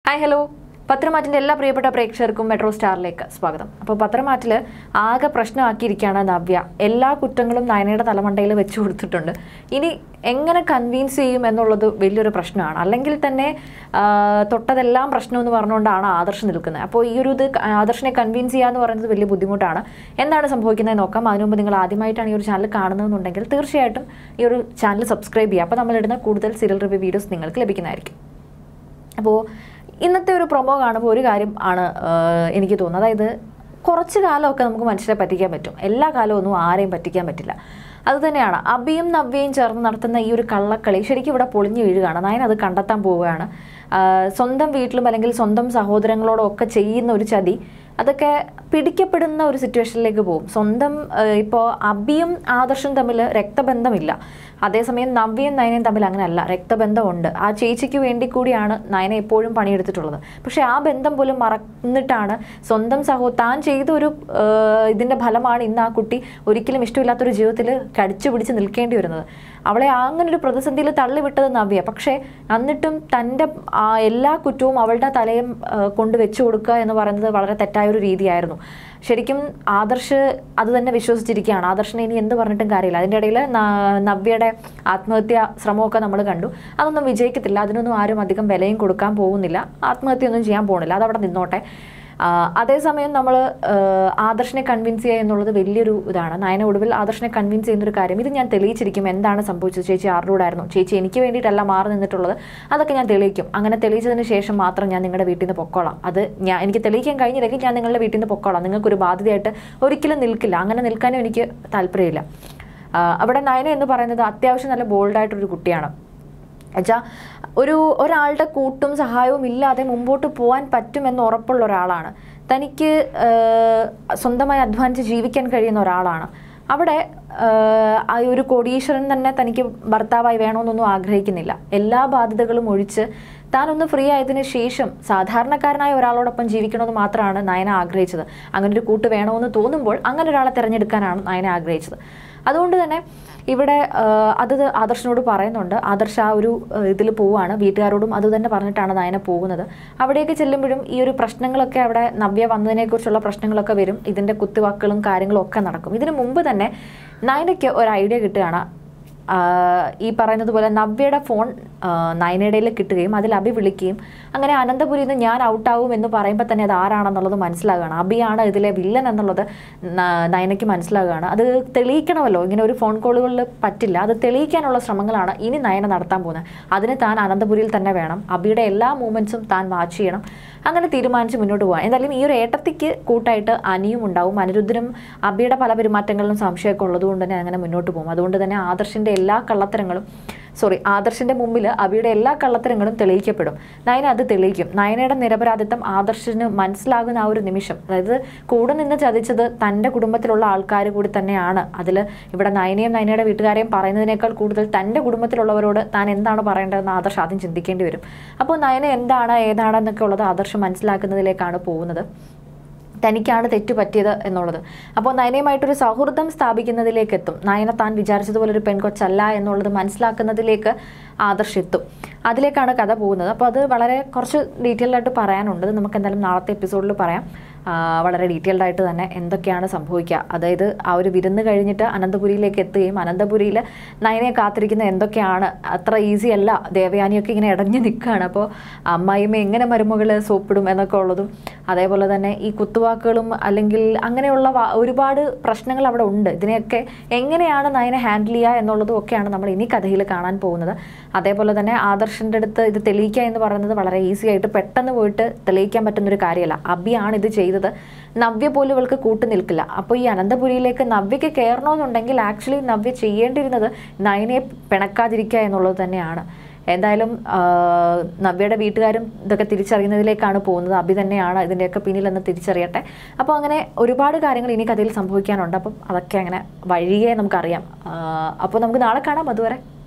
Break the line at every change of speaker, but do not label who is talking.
hi hello പത്രമാറ്റിൻ്റെ എല്ലാ പ്രിയപ്പെട്ട പ്രേക്ഷകർക്കും മെട്രോ സ്റ്റാറിലേക്ക് സ്വാഗതം അപ്പോൾ പത്രമാറ്റിൽ ആകെ പ്രശ്നമാക്കിയിരിക്കുകയാണ് നവ്യ എല്ലാ കുറ്റങ്ങളും നയനയുടെ തലമണ്ടയിൽ വെച്ച് കൊടുത്തിട്ടുണ്ട് ഇനി എങ്ങനെ കൺവീൻസ് ചെയ്യും എന്നുള്ളത് വലിയൊരു പ്രശ്നമാണ് അല്ലെങ്കിൽ തന്നെ ആ, തൊട്ടതെല്ലാം പ്രശ്നം എന്ന് പറഞ്ഞുകൊണ്ടാണ് ആദർശ് നിൽക്കുന്നത് അപ്പോൾ ഈ ഒരു ഇത് ആദർശിനെ കൺവീൻസ് ചെയ്യുക എന്ന് പറയുന്നത് വലിയ ബുദ്ധിമുട്ടാണ് എന്താണ് സംഭവിക്കുന്നത് നോക്കാം അതിനു മുമ്പ് നിങ്ങൾ ആദ്യമായിട്ടാണ് ഈ ഒരു ചാനൽ കാണുന്നതെന്നുണ്ടെങ്കിൽ തീർച്ചയായിട്ടും ഈ ഒരു ചാനൽ സബ്സ്ക്രൈബ് ചെയ്യുക അപ്പോൾ നമ്മളിടുന്ന കൂടുതൽ സീരിയൽ റിവ്യൂ വീഡിയോസ് നിങ്ങൾക്ക് ലഭിക്കുന്നതായിരിക്കും അപ്പോൾ ഇന്നത്തെ ഒരു പ്രൊമോ കാണുമ്പോൾ ഒരു കാര്യം ആണ് ആ, എനിക്ക് തോന്നുന്നത് അതായത് കുറച്ച് കാലമൊക്കെ നമുക്ക് മനുഷ്യരെ പറ്റിക്കാൻ പറ്റും എല്ലാ കാലവും ഒന്നും ആരെയും പറ്റിക്കാൻ പറ്റില്ല അതുതന്നെയാണ് അബിയും നവ്യയും ചേർന്ന് നടത്തുന്ന ഈ ഒരു കള്ളക്കളി ശരിക്കും ഇവിടെ പൊളിഞ്ഞു വീഴുകയാണ് നയൻ അത് കണ്ടെത്താൻ പോവുകയാണ് ആ, സ്വന്തം വീട്ടിലും അല്ലെങ്കിൽ സ്വന്തം സഹോദരങ്ങളോടും ഒക്കെ ചെയ്യുന്ന ഒരു ചതി അതൊക്കെ പിടിക്കപ്പെടുന്ന ഒരു സിറ്റുവേഷനിലേക്ക് പോകും സ്വന്തം ഇപ്പോൾ അബിയും ആദർശും തമ്മിൽ രക്തബന്ധമില്ല അതേസമയം നവ്യയും നയനയും തമ്മിൽ അങ്ങനെയല്ല രക്തബന്ധമുണ്ട് ആ ചേച്ചിക്ക് വേണ്ടി കൂടിയാണ് നയന എപ്പോഴും പണിയെടുത്തിട്ടുള്ളത് പക്ഷേ ആ ബന്ധം പോലും മറന്നിട്ടാണ് സ്വന്തം സഹോ താൻ ചെയ്ത ഒരു ആ, ഇതിന്റെ ഫലമാണ് ഇന്ന് ആ കുട്ടി ഒരിക്കലും ഇഷ്ടമില്ലാത്തൊരു ജീവിതത്തിൽ കടിച്ചു പിടിച്ച് നിൽക്കേണ്ടി വരുന്നത് അവളെ അങ്ങനെ ഒരു പ്രതിസന്ധിയിൽ തള്ളിവിട്ടത് നവ്യ പക്ഷേ എന്നിട്ടും തൻ്റെ ആ എല്ലാ കുറ്റവും അവളുടെ തലയും ആ, കൊണ്ട് വെച്ചു കൊടുക്കുക എന്ന് പറയുന്നത് വളരെ തെറ്റായ ഒരു രീതിയായിരുന്നു ശരിക്കും ആദർശ് അത് തന്നെ വിശ്വസിച്ചിരിക്കുകയാണ് ആദർശിനെ ഇനി എന്ത് പറഞ്ഞിട്ടും കാര്യമില്ല അതിൻ്റെ ഇടയിൽ നവ്യയുടെ ആത്മഹത്യ ശ്രമമൊക്കെ നമ്മൾ കണ്ടു അതൊന്നും വിജയിക്കത്തില്ല അതിനൊന്നും ആരും അധികം വിലയും കൊടുക്കാൻ പോകുന്നില്ല ആത്മഹത്യയൊന്നും ചെയ്യാൻ പോകുന്നില്ല അതവിടെ നിന്നോട്ടെ ആ, അതേസമയം നമ്മൾ ആദർശിനെ കൺവിൻസ് ചെയ്യുക എന്നുള്ളത് വലിയൊരു ഇതാണ് നയന ഒടുവിൽ ആദർശിനെ കൺവിൻസ് ചെയ്യുന്ന ഒരു കാര്യം ഇത് ഞാൻ തെളിയിച്ചിരിക്കും എന്താണ് സംഭവിച്ചത് ചേച്ചി ആരുടെ കൂടായിരുന്നു ചേച്ചി എനിക്ക് വേണ്ടിയിട്ടല്ല മാറി നിന്നിട്ടുള്ളത് അതൊക്കെ ഞാൻ തെളിയിക്കും അങ്ങനെ തെളിയിച്ചതിന് ശേഷം മാത്രം ഞാൻ നിങ്ങളുടെ വീട്ടിൽ നിന്ന് പൊക്കോളാം അത് ഞാൻ എനിക്ക് തെളിയിക്കാൻ കഴിഞ്ഞില്ലെങ്കിൽ ഞാൻ നിങ്ങളുടെ വീട്ടിൽ നിന്ന് പൊക്കോളാം നിങ്ങൾക്കൊരു ബാധ്യതയായിട്ട് ഒരിക്കലും നിൽക്കില്ല അങ്ങനെ നിൽക്കാനും എനിക്ക് താല്പര്യമില്ല ആ, അവിടെ നയന എന്ന് പറയുന്നത് അത്യാവശ്യം നല്ല ബോൾഡായിട്ടൊരു കുട്ടിയാണ് എന്നുവെച്ചാൽ ഒരു ഒരാളുടെ കൂട്ടും സഹായവും ഇല്ലാതെ മുമ്പോട്ട് പോകാൻ പറ്റുമെന്ന് ഉറപ്പുള്ള ഒരാളാണ് തനിക്ക് ആഹ്, സ്വന്തമായി അധ്വാനിച്ച് ജീവിക്കാൻ കഴിയുന്ന ഒരാളാണ് അവിടെ ആഹ്, ആ ഒരു കോടീശ്വരൻ തന്നെ തനിക്ക് ഭർത്താവായി വേണമെന്നൊന്നും ആഗ്രഹിക്കുന്നില്ല എല്ലാ ബാധ്യതകളും ഒഴിച്ച് താനൊന്ന് ഫ്രീ ആയതിനു ശേഷം സാധാരണക്കാരനായ ഒരാളോടൊപ്പം ജീവിക്കണമെന്ന് മാത്രമാണ് നയന ആഗ്രഹിച്ചത് അങ്ങനെ ഒരു കൂട്ട് വേണമെന്ന് തോന്നുമ്പോൾ അങ്ങനെ ഒരാളെ തിരഞ്ഞെടുക്കാനാണ് നയന ആഗ്രഹിച്ചത് അതുകൊണ്ട് തന്നെ ഇവിടെ ആ, അത് ആദർശനോട് പറയുന്നുണ്ട് ആദർശ ആ ഒരു ഇതിൽ പോവുകയാണ് വീട്ടുകാരോടും അത് തന്നെ പറഞ്ഞിട്ടാണ് നയന പോകുന്നത് അവിടേക്ക് ചെല്ലുമ്പോഴും ഈ ഒരു പ്രശ്നങ്ങളൊക്കെ അവിടെ നവ്യ വന്നതിനെക്കുറിച്ചുള്ള പ്രശ്നങ്ങളൊക്കെ വരും ഇതിൻ്റെ കുത്തുവാക്കുകളും കാര്യങ്ങളും ഒക്കെ നടക്കും ഇതിനു മുമ്പ് തന്നെ നയനയ്ക്ക് ഒരു ഐഡിയ കിട്ടുകയാണ് ആ, ഈ പറയുന്നത് പോലെ നവ്യയുടെ ഫോൺ ആ, നയനയുടെയിൽ കിട്ടുകയും അതിൽ അബി വിളിക്കുകയും അങ്ങനെ അനന്തപുരിയിൽ നിന്ന് ഞാൻ ഔട്ടാവും എന്ന് പറയുമ്പോൾ തന്നെ അത് ആരാണെന്നുള്ളത് മനസ്സിലാകുകയാണ് അബിയാണ് ഇതിലെ വില്ലൻ എന്നുള്ളത് ന- നയനയ്ക്ക് മനസ്സിലാകുകയാണ് അത് തെളിയിക്കണമല്ലോ ഇങ്ങനെ ഒരു ഫോൺ കോളുകളിൽ പറ്റില്ല അത് തെളിയിക്കാനുള്ള ശ്രമങ്ങളാണ് ഇനി നയന നടത്താൻ പോകുന്നത് അതിന് താൻ അനന്തപുരിയിൽ തന്നെ വേണം അബിയുടെ എല്ലാ മൂവ്മെൻറ്റ്സും താൻ വാച്ച് ചെയ്യണം അങ്ങനെ തീരുമാനിച്ച് മുന്നോട്ട് പോകാം എന്തായാലും ഈ ഒരു ഏട്ടത്തിക്ക് കൂട്ടായിട്ട് അനിയും ഉണ്ടാവും അനിരുദ്ധനും അബിയുടെ പല പെരുമാറ്റങ്ങളിലും സംശയമൊക്കെ ഉള്ളതുകൊണ്ട് തന്നെ അങ്ങനെ മുന്നോട്ട് പോകും അതുകൊണ്ട് തന്നെ ആദർശിൻ്റെ എല്ലാ കള്ളത്തരങ്ങളും സോറി ആദർശിൻ്റെ മുമ്പിൽ അബിയുടെ എല്ലാ കള്ളത്തരങ്ങളും തെളിയിക്കപ്പെടും നയന അത് തെളിയിക്കും നയനയുടെ നിരപരാധിത്വം ആദർശിന് മനസ്സിലാകുന്ന ആ ഒരു നിമിഷം അതായത് കൂടെ നിന്ന് ചതിച്ചത് തൻ്റെ കുടുംബത്തിലുള്ള ആൾക്കാർ കൂടി തന്നെയാണ് അതിൽ ഇവിടെ നയനയും നയനയുടെ വീട്ടുകാരെയും പറയുന്നതിനേക്കാൾ കൂടുതൽ തൻ്റെ കുടുംബത്തിലുള്ളവരോട് താൻ എന്താണ് പറയേണ്ടതെന്ന് ആദർശ് ആദ്യം ചിന്തിക്കേണ്ടി വരും അപ്പോൾ നയന എന്താണ് ഏതാണെന്നൊക്കെ ഉള്ളത് ആദർശ് മനസ്സിലാക്കുന്നതിലേക്കാണ് പോകുന്നത് തനിക്കാണ് തെറ്റ് പറ്റിയത് എന്നുള്ളത് അപ്പോൾ നയനയുമായിട്ടൊരു സൗഹൃദം സ്ഥാപിക്കുന്നതിലേക്ക് എത്തും നയന താൻ വിചാരിച്ചതുപോലെ ഒരു പെൺകൊച്ചല്ല എന്നുള്ളത് മനസ്സിലാക്കുന്നതിലേക്ക് ആദർശ് എത്തും അതിലേക്കാണ് കഥ പോകുന്നത് അപ്പോൾ അത് വളരെ കുറച്ച് ഡീറ്റെയിൽഡ് ആയിട്ട് പറയാനുണ്ട് അത് നമുക്ക് എന്തായാലും നാളത്തെ എപ്പിസോഡിൽ പറയാം ആ, വളരെ ഡീറ്റെയിൽഡ് ആയിട്ട് തന്നെ എന്തൊക്കെയാണ് സംഭവിക്കുക അതായത് ആ ഒരു വിരുന്ന് കഴിഞ്ഞിട്ട് അനന്തപുരിയിലേക്ക് എത്തുകയും അനന്തപുരിയിൽ നയനെ കാത്തിരിക്കുന്ന എന്തൊക്കെയാണ് അത്ര ഈസി അല്ല ദേവയാനിയൊക്കെ ഇങ്ങനെ ഇടഞ്ഞു നിൽക്കുകയാണ് അപ്പോൾ അമ്മായിമ്മ എങ്ങനെ മരുമകൾ സോപ്പിടും എന്നൊക്കെ ഉള്ളതും അതേപോലെ തന്നെ ഈ കുത്തുവാക്കുകളും അല്ലെങ്കിൽ അങ്ങനെയുള്ള വാ- ഒരുപാട് പ്രശ്നങ്ങൾ അവിടെ ഉണ്ട് ഇതിനെയൊക്കെ എങ്ങനെയാണ് നയനെ ഹാൻഡിൽ ചെയ്യുക എന്നുള്ളതും ഒക്കെയാണ് നമ്മൾ ഇനി കഥയിൽ കാണാൻ പോകുന്നത് അതേപോലെ തന്നെ ആദർശിൻ്റെ അടുത്ത് ഇത് തെളിയിക്കുക എന്ന് പറയുന്നത് വളരെ ഈസി ആയിട്ട് പെട്ടെന്ന് പോയിട്ട് തെളിയിക്കാൻ പറ്റുന്നൊരു കാര്യമല്ല അബിയാണ് ഇത് ചെയ്തത് നവ്യ പോലും ഇവൾക്ക് കൂട്ടു നിൽക്കില്ല അപ്പോൾ ഈ അനന്തപുരിയിലേക്ക് നവ്യയ്ക്ക് കയറണമെന്നുണ്ടെങ്കിൽ ആക്ച്വലി നവ്യ ചെയ്യേണ്ടിയിരുന്നത് നയനെ പിണക്കാതിരിക്കുക എന്നുള്ളത് തന്നെയാണ് എന്തായാലും ആ, നവ്യയുടെ വീട്ടുകാരും ഇതൊക്കെ തിരിച്ചറിയുന്നതിലേക്കാണ് പോകുന്നത് അഭി തന്നെയാണ് ഇതിൻ്റെയൊക്കെ പിന്നിലെന്ന് തിരിച്ചറിയട്ടെ അപ്പോൾ അങ്ങനെ ഒരുപാട് കാര്യങ്ങൾ ഇനി കഥയിൽ സംഭവിക്കാനുണ്ട് അപ്പം അതൊക്കെ അങ്ങനെ വഴിയേ നമുക്കറിയാം ആ, അപ്പോൾ നമുക്ക് നാളെ കാണാം അതുവരെ